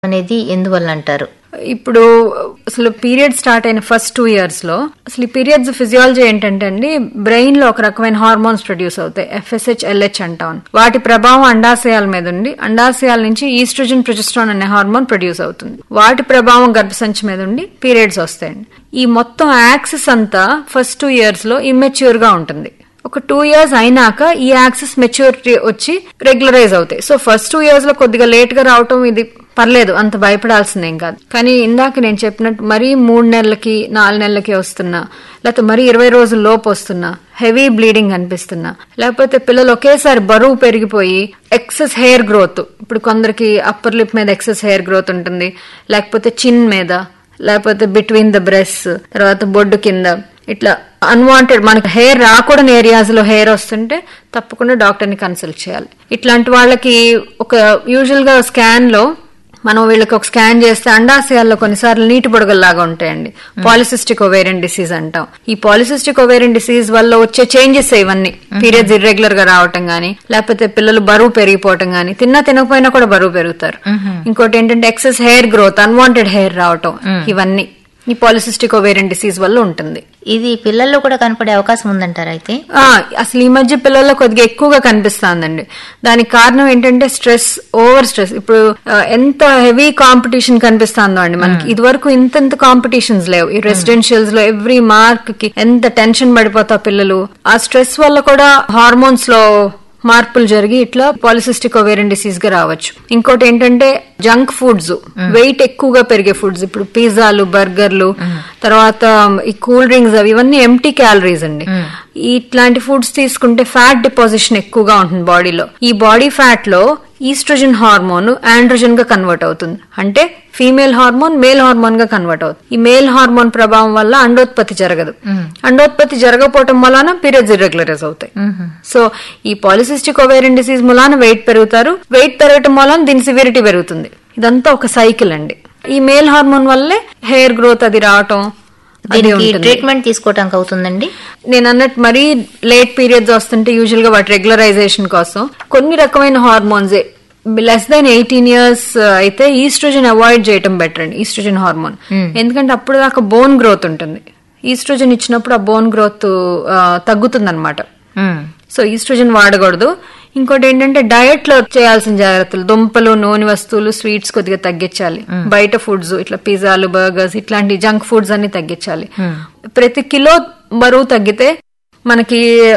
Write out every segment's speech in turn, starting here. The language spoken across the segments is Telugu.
అనేది ఎందువల్ల అంటారు ఇప్పుడు అసలు పీరియడ్ స్టార్ట్ అయిన ఫస్ట్ టూ ఇయర్స్ లో అసలు ఈ పీరియడ్స్ ఫిజియాలజీ ఏంటంటే అండి బ్రెయిన్ లో ఒక రకమైన హార్మోన్స్ ప్రొడ్యూస్ అవుతాయి ఎఫ్ఎస్హెచ్ ఎల్హెచ్ అంటాం వాటి ప్రభావం అండాశయాల మీద ఉండి అండాశయాల నుంచి ఈస్ట్రోజన్ ప్రొజెస్ట్రాన్ అనే హార్మోన్ ప్రొడ్యూస్ అవుతుంది వాటి ప్రభావం గర్భసంచి మీద ఉండి పీరియడ్స్ వస్తాయండి ఈ మొత్తం యాక్సిస్ అంతా ఫస్ట్ టూ ఇయర్స్ లో ఇమ్మెచ్యూర్ గా ఉంటుంది ఒక టూ ఇయర్స్ అయినాక ఈ యాక్సిస్ మెచ్యూరిటీ వచ్చి రెగ్యులరైజ్ అవుతాయి సో ఫస్ట్ టూ ఇయర్స్ లో కొద్దిగా లేట్ గా రావటం ఇది పర్లేదు అంత భయపడాల్సిందేం కాదు కానీ ఇందాక నేను చెప్పినట్టు మరీ మూడు నెలలకి నాలుగు నెలలకి వస్తున్నా లేకపోతే మరీ ఇరవై రోజుల లోపు వస్తున్నా హెవీ బ్లీడింగ్ అనిపిస్తున్నా లేకపోతే పిల్లలు ఒకేసారి బరువు పెరిగిపోయి ఎక్సెస్ హెయిర్ గ్రోత్ ఇప్పుడు కొందరికి అప్పర్ లిప్ మీద ఎక్సెస్ హెయిర్ గ్రోత్ ఉంటుంది లేకపోతే చిన్ మీద లేకపోతే బిట్వీన్ ద బ్రెస్ తర్వాత బొడ్డు కింద ఇట్లా అన్వాంటెడ్ మనకి హెయిర్ రాకూడని ఏరియాస్ లో హెయిర్ వస్తుంటే తప్పకుండా డాక్టర్ ని కన్సల్ట్ చేయాలి ఇట్లాంటి వాళ్ళకి ఒక యూజువల్ గా స్కాన్ లో మనం వీళ్ళకి ఒక స్కాన్ చేస్తే అండాశయాల్లో కొన్నిసార్లు నీటి బుడగల్లాగా ఉంటాయండి పాలిసిస్టిక్ ఒవేరియన్ డిసీజ్ అంటాం ఈ పాలిసిస్టిక్ ఒవేరియన్ డిసీజ్ వల్ల వచ్చే చేంజెస్ ఇవన్నీ పీరియడ్స్ ఇర్రెగ్యులర్ గా రావటం గానీ లేకపోతే పిల్లలు బరువు పెరిగిపోవటం గానీ తిన్నా తినకపోయినా కూడా బరువు పెరుగుతారు ఇంకోటి ఏంటంటే excess hair growth unwanted hair రావటం ఇవన్నీ ఈ పాలిసిస్టిక్ ఒవేరియన్ డిసీజ్ వల్ల ఉంటుంది ఇది పిల్లల్లో కూడా కనపడే అవకాశం ఉందంటారు అయితే ఆ, అసలు ఈ మధ్య పిల్లల్లో కొద్దిగా ఎక్కువగా కనిపిస్తుందండి దానికి కారణం ఏంటంటే స్ట్రెస్ ఓవర్ స్ట్రెస్ ఇప్పుడు ఆ, ఎంత హెవీ కాంపిటీషన్ కనిపిస్తుందో అండి మనకి ఇది వరకు ఇంత ఇంత కాంపిటీషన్స్ లేవు ఈ రెసిడెన్షియల్స్ లో ఎవ్రీ మార్క్ కి ఎంత టెన్షన్ పడిపోతా పిల్లలు ఆ స్ట్రెస్ వల్ల కూడా హార్మోన్స్ లో మార్పులు జరిగి ఇట్లా పాలిసిస్టిక్ ఒవేరియన్ డిసీజ్ గా రావచ్చు ఇంకోటి ఏంటంటే జంక్ ఫుడ్స్ వెయిట్ ఎక్కువగా పెరిగే ఫుడ్స్ ఇప్పుడు పిజ్జాలు బర్గర్లు తర్వాత ఈ కూల్ డ్రింక్స్ అవి ఇవన్నీ ఎంటీ క్యాలరీస్ అండి ఇట్లాంటి ఫుడ్స్ తీసుకుంటే ఫ్యాట్ డిపాజిషన్ ఎక్కువగా ఉంటుంది బాడీలో ఈ బాడీ ఫ్యాట్ లో ఈస్ట్రోజన్ హార్మోన్ ఆండ్రోజన్ గా కన్వర్ట్ అవుతుంది అంటే ఫీమేల్ హార్మోన్ మేల్ హార్మోన్ గా కన్వర్ట్ అవుతుంది ఈ మేల్ హార్మోన్ ప్రభావం వల్ల అండోత్పత్తి జరగదు అండోత్పత్తి జరగకపోవటం వలన పీరియడ్స్ ఇర్రెగ్యులరైజ్ అవుతాయి సో ఈ పాలిసిస్టిక్ ఒవేరియన్ డిసీజ్ మూలాన వెయిట్ పెరుగుతారు వెయిట్ పెరగటం వలన దీని సివిరిటీ పెరుగుతుంది ఇదంతా ఒక సైకిల్ అండి ఈ మేల్ హార్మోన్ వల్లే హెయిర్ గ్రోత్ అది రావటం అది దీనికి ఉంటుంది. ట్రీట్మెంట్ తీసుకోవడానికి అవుతుందండి నేను అన్నట్టు మరీ లేట్ పీరియడ్స్ వస్తుంటే యూజువల్ గా వాటి రెగ్యులరైజేషన్ కోసం కొన్ని రకమైన hormones less than eighteen years అయితే ఈస్ట్రోజన్ అవాయిడ్ చేయటం బెటర్ అండి ఈస్ట్రోజన్ హార్మోన్ ఎందుకంటే అప్పుడు దాకా బోన్ గ్రోత్ ఉంటుంది ఈస్ట్రోజన్ ఇచ్చినప్పుడు ఆ బోన్ గ్రోత్ తగ్గుతుంది అనమాట ఉమ్. సో ఈస్ట్రోజన్ వాడకూడదు ఇంకోటి ఏంటంటే డయట్ లో చేయాల్సిన జాగ్రత్తలు దుంపలు నూనె వస్తువులు స్వీట్స్ కొద్దిగా తగ్గించాలి బయట ఫుడ్స్ ఇట్లా పిజ్జాలు బర్గర్స్ ఇట్లాంటి జంక్ ఫుడ్స్ అన్ని తగ్గించాలి ప్రతి కిలో బరువు తగ్గితే మనకి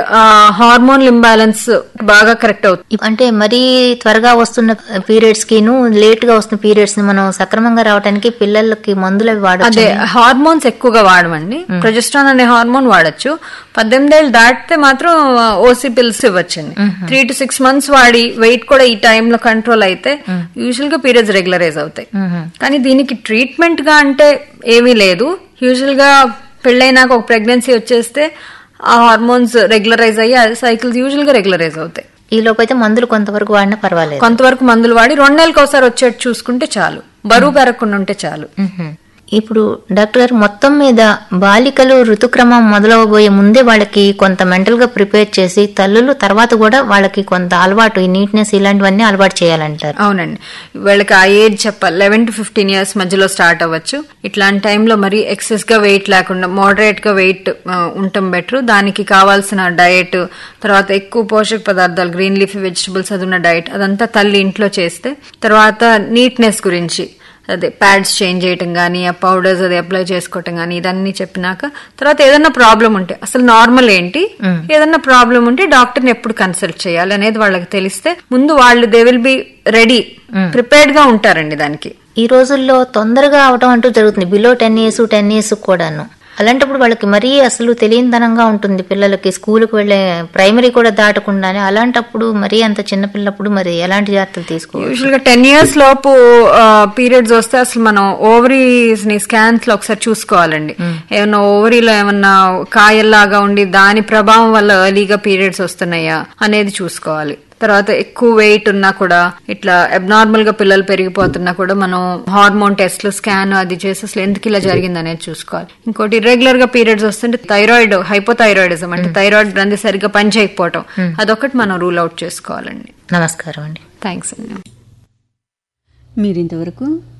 హార్మోన్ ఇంబ్యాలెన్స్ బాగా కరెక్ట్ అవుతుంది అంటే మరీ త్వరగా వస్తున్న పీరియడ్స్ కిను లేట్ గా వస్తున్న పీరియడ్స్ ని మనం సక్రమంగా రావడానికి పిల్లలకి మందులు అవి వాడచ్చు అదే హార్మోన్స్ ఎక్కువగా వాడమండి ప్రొజెస్ట్రాన్ అనే హార్మోన్ వాడచ్చు పద్దెనిమిది ఏళ్ళు దాటితే మాత్రం ఓసీ పిల్స్ ఇవ్వచ్చండి త్రీ టు సిక్స్ మంత్స్ వాడి వెయిట్ కూడా ఈ టైంలో కంట్రోల్ అయితే యూజువల్ గా పీరియడ్స్ రెగ్యులరైజ్ అవుతాయి కానీ దీనికి ట్రీట్మెంట్ గా అంటే ఏమీ లేదు యూజువల్ గా పెళ్ళైనాక ఒక ప్రెగ్నెన్సీ వచ్చేస్తే ఆ హార్మోన్స్ రెగ్యులరైజ్ అయ్యి ఆ సైకిల్స్ యూజువల్ గా రెగ్యులరైజ్ అవుతాయి ఈ లోపైతే మందులు కొంతవరకు వాడినా పర్వాలేదు కొంతవరకు మందులు వాడి రెండు నెలలకు ఒకసారి వచ్చేట్టు చూసుకుంటే చాలు బరువు పెరగకుండా ఉంటే చాలు మ్మ్. ఇప్పుడు డాక్టర్ గారు మొత్తం మీద బాలికలు ఋతుక్రమం మొదలవబోయే ముందే వాళ్ళకి కొంత మెంటల్ గా ప్రిపేర్ చేసి తల్లులు తర్వాత కూడా వాళ్ళకి కొంత అలవాటు ఈ నీట్నెస్ ఇలాంటివన్నీ అలవాటు చేయాలంటారు అవునండి వీళ్ళకి ఆ ఏజ్ చెప్పాలి లెవెన్ టు ఫిఫ్టీన్ ఇయర్స్ మధ్యలో స్టార్ట్ అవ్వచ్చు ఇట్లాంటి టైంలో మరి ఎక్సెస్ గా వెయిట్ లేకుండా మోడరేట్ గా వెయిట్ ఉండటం బెటర్ దానికి కావాల్సిన డయట్ తర్వాత ఎక్కువ పోషక పదార్థాలు గ్రీన్ లీఫీ వెజిటబుల్స్ అది ఉన్న డయట్ అదంతా తల్లి ఇంట్లో చేస్తే తర్వాత నీట్నెస్ గురించి అదే ప్యాడ్స్ చేంజ్ చేయటం కానీ ఆ పౌడర్స్ అది అప్లై చేసుకోవటం కానీ ఇదన్నీ చెప్పినాక తర్వాత ఏదన్నా ప్రాబ్లం ఉంటే అసలు నార్మల్ ఏంటి ఏదన్నా ప్రాబ్లం ఉంటే డాక్టర్ని ఎప్పుడు కన్సల్ట్ చేయాలి అనేది వాళ్ళకి తెలిస్తే ముందు వాళ్ళు they will be ready prepared గా ఉంటారండి దానికి ఈ రోజుల్లో తొందరగా అవటం అంటూ జరుగుతుంది below ten years ten years కూడాను అలాంటప్పుడు వాళ్ళకి మరీ అసలు తెలియనితనంగా ఉంటుంది పిల్లలకి స్కూల్కి వెళ్ళే ప్రైమరీ కూడా దాటకుండానే అలాంటప్పుడు మరీ అంత చిన్న పిల్లప్పుడు మరి ఎలాంటి జాగ్రత్తలు తీసుకోవాలి యూజువల్ గా టెన్ ఇయర్స్ లోపు పీరియడ్స్ వస్తే అసలు మనం ఓవరీస్ ని స్కాన్స్ లో ఒకసారి చూసుకోవాలండి ఏమన్నా ఓవరీలో ఏమన్నా కాయల్లాగా ఉండి దాని ప్రభావం వల్ల ఎర్లీగా పీరియడ్స్ వస్తున్నాయా అనేది చూసుకోవాలి తర్వాత ఎక్కువ వెయిట్ ఉన్నా కూడా ఇట్లా అబ్నార్మల్ గా పిల్లలు పెరిగిపోతున్నా కూడా మనం హార్మోన్ టెస్ట్లు స్కాన్ అది చేసి అసలు ఎందుకు ఇలా జరిగింది అనేది చూసుకోవాలి ఇంకోటి రెగ్యులర్ గా పీరియడ్స్ వస్తుంటే థైరాయిడ్ హైపోథైరాయిడిజం అంటే థైరాయిడ్ గ్రంథి సరిగ్గా పనిచేయకపోవటం అదొకటి మనం రూల్ అవుట్ చేసుకోవాలండి నమస్కారం అండి థ్యాంక్స్ అండి మీరింతవరకు